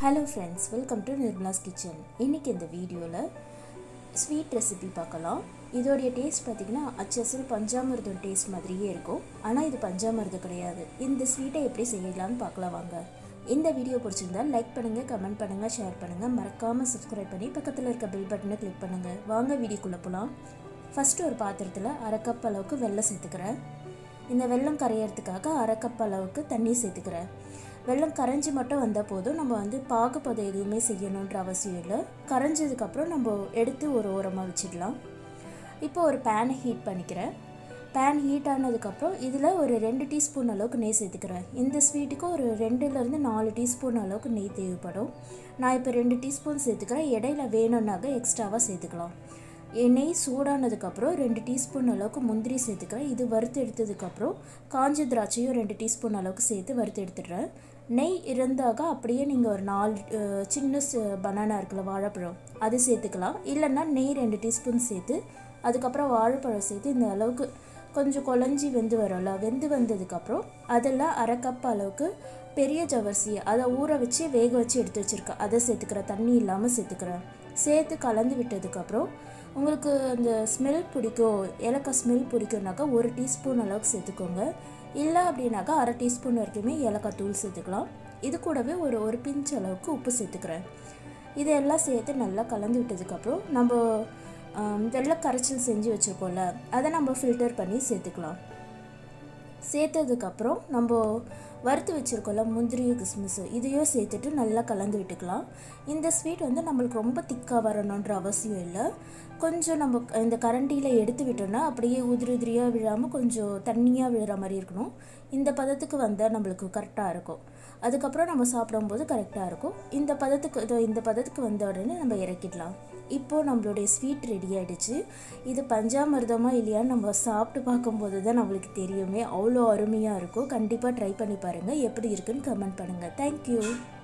hello friends welcome to Nirmala's kitchen இன்றைக்கி இந்த வீடியோவில் ஸ்வீட் ரெசிபி பார்க்கலாம் இதோடைய டேஸ்ட் பார்த்திங்கன்னா அச்சசல் பஞ்சாமிர்தம் டேஸ்ட் மாதிரியே இருக்கும் ஆனால் இது பஞ்சாமிர்தம் கிடையாது இந்த ஸ்வீட்டை எப்படி செய்யலாம்னு பார்க்கலாம் வாங்க இந்த வீடியோ பிடிச்சிருந்தா லைக் பண்ணுங்கள் கமெண்ட் பண்ணுங்கள் ஷேர் பண்ணுங்கள் மறக்காமல் சப்ஸ்கிரைப் பண்ணி பக்கத்தில் இருக்க பெல் பட்டனை கிளிக் பண்ணுங்கள் வாங்க வீடியோக்குள்ளே போகலாம் ஃபஸ்ட்டு ஒரு பாத்திரத்தில் அரை கப் அளவுக்கு வெல்லம் சேர்த்துக்கிறேன் இந்த வெல்லம் கரையிறதுக்காக அரை கப் அளவுக்கு தண்ணி சேர்த்துக்கிறேன் வெல்லம் கரைஞ்சி மட்டும் வந்தால் போதும் நம்ம வந்து பாகுபதம் எதுவுமே செய்யணுன்ற அவசியம் இல்லை கரைஞ்சதுக்கப்புறம் நம்ம எடுத்து ஒரு ஓரமாக வச்சிடலாம் இப்போ ஒரு பேனை ஹீட் பண்ணிக்கிறேன் பேன் ஹீட் ஆனதுக்கப்புறம் இதில் ஒரு ரெண்டு டீஸ்பூன் அளவுக்கு நெய் சேர்த்துக்கிறேன் இந்த ஸ்வீட்டுக்கு ஒரு ரெண்டுலேருந்து நாலு டீஸ்பூன் அளவுக்கு நெய் தேவைப்படும் நான் இப்போ ரெண்டு டீஸ்பூன் சேர்த்துக்கிறேன் இடையில வேணும்னாக்க எக்ஸ்ட்ராவாக சேர்த்துக்கலாம் நெய் சூடானதுக்கப்புறம் ரெண்டு டீஸ்பூன் அளவுக்கு முந்திரி சேர்த்துக்கிறேன் இது வறுத்து எடுத்ததுக்கப்புறம் காஞ்ச திராட்சையும் ரெண்டு டீஸ்பூன் அளவுக்கு சேர்த்து வறுத்து எடுத்துடுறேன் நெய் இருந்தாக அப்படியே நீங்கள் ஒரு நாலு சின்ன பனானா இருக்குல்ல வாழைப்பழம் அது சேர்த்துக்கலாம் இல்லைன்னா நெய் ரெண்டு டீஸ்பூன் சேர்த்து அதுக்கப்புறம் வாழைப்பழம் சேர்த்து இந்த அளவுக்கு கொஞ்சம் குழஞ்சி வெந்து வரும்ல வெந்து வந்ததுக்கப்புறம் அதில் அரை கப் அளவுக்கு பெரிய ஜவரிசி அதை ஊற வச்சு வேக வச்சு எடுத்து வச்சுருக்கேன் அதை சேர்த்துக்கிறேன் தண்ணி இல்லாமல் சேர்த்துக்கிறேன் சேர்த்து கலந்து விட்டதுக்கப்புறம் உங்களுக்கு அந்த ஸ்மெல் பிடிக்கும் ஏலக்காய் ஸ்மெல் பிடிக்கும்னாக்கா ஒரு டீஸ்பூன் அளவுக்கு சேர்த்துக்கோங்க இல்லை அப்படின்னாக்கா அரை டீஸ்பூன் வரைக்குமே ஏலக்காய் தூள் சேர்த்துக்கலாம் இது கூடவே ஒரு ஒரு பிஞ்ச் அளவுக்கு உப்பு சேர்த்துக்கிறேன் இதெல்லாம் சேர்த்து நல்லா கலந்து விட்டதுக்கப்புறம் நம்ம வெள்ளை கரைச்சல் செஞ்சு வச்சுருக்கோம்ல அதை நம்ம ஃபில்டர் பண்ணி சேர்த்துக்கலாம் சேர்த்ததுக்கப்புறம் நம்ம வறுத்து வச்சுருக்கோம்ல முந்திரியும் கிஸ்மிஸும் இதையும் சேர்த்துட்டு நல்லா கலந்து விட்டுக்கலாம் இந்த ஸ்வீட் வந்து நம்மளுக்கு ரொம்ப திக்காக வரணுன்ற அவசியம் இல்லை கொஞ்சம் நம்ம இந்த கரண்டியில் எடுத்து விட்டோம்னா அப்படியே உதிரி உதிரியாக விழாமல் கொஞ்சம் தண்ணியாக விழுற மாதிரி இருக்கணும் இந்த பதத்துக்கு வந்தால் நம்மளுக்கு கரெக்டாக இருக்கும் அதுக்கப்புறம் நம்ம சாப்பிடும்போது கரெக்டாக இருக்கும் இந்த பதத்துக்கு இந்த பதத்துக்கு வந்த உடனே நம்ம இறக்கிடலாம் இப்போது நம்மளுடைய ஸ்வீட் ரெடி ஆகிடுச்சு இது பஞ்சாமிர்தமாக இல்லையான்னு நம்ம சாப்பிட்டு பார்க்கும்போது தான் நம்மளுக்கு தெரியுமே அவ்வளோ அருமையாக இருக்கும் கண்டிப்பாக ட்ரை பண்ணி பாருங்கள் எப்படி இருக்குன்னு கமெண்ட் பண்ணுங்கள் தேங்க்யூ